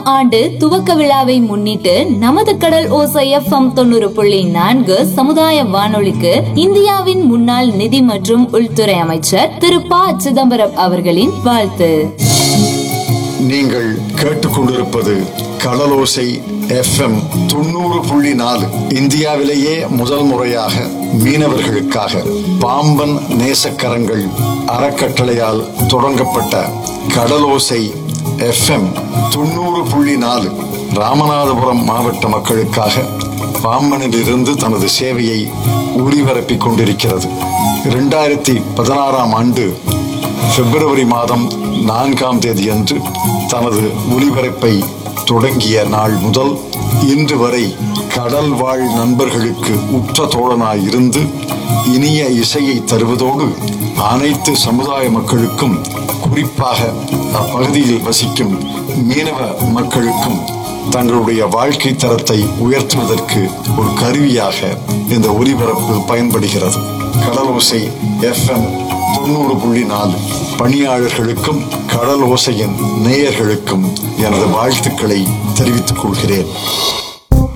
ஆண்டு துவக்க விழாவை முன்னிட்டு நமது கடல் ஓசை எஃப்எம் தொண்ணூறு புள்ளி நான்கு சமுதாய வானொலிக்கு இந்தியாவின் முன்னாள் நிதி மற்றும் உள்துறை அமைச்சர் திரு ப சிதம்பரம் அவர்களின் வாழ்த்து நீங்கள் கேட்டுக்கொண்டிருப்பது கடலோசை எஃப்எம் தொண்ணூறு புள்ளி நாலு இந்தியாவிலேயே முதல் முறையாக மீனவர்களுக்காக பாம்பன் நேசக்கரங்கள் அறக்கட்டளையால் தொடங்கப்பட்ட கடலோசை எஃப்எம் தொண்ணூறு புள்ளி நாலு ராமநாதபுரம் மாவட்ட மக்களுக்காக பாம்பனிலிருந்து தனது சேவையை ஒளிபரப்பிக் கொண்டிருக்கிறது இரண்டாயிரத்தி பதினாறாம் ஆண்டு பிப்ரவரி மாதம் நான்காம் தேதி அன்று தனது ஒளிபரப்பை தொடங்கிய நாள் முதல் இன்று வரை கடல் வாழ் நண்பர்களுக்கு உற்ற தோழனாய் இருந்து இனிய இசையை தருவதோடு அனைத்து சமுதாய மக்களுக்கும் குறிப்பாக அப்பகுதியில் வசிக்கும் மீனவ மக்களுக்கும் தங்களுடைய வாழ்க்கை தரத்தை உயர்த்துவதற்கு ஒரு கருவியாக இந்த ஒலிபரப்பு பயன்படுகிறது கடலோசை எஃப்எம் தொண்ணூறு புள்ளி நாலு பணியாளர்களுக்கும் கடல் ஓசையின் நேயர்களுக்கும் எனது வாழ்த்துக்களை தெரிவித்துக் கொள்கிறேன்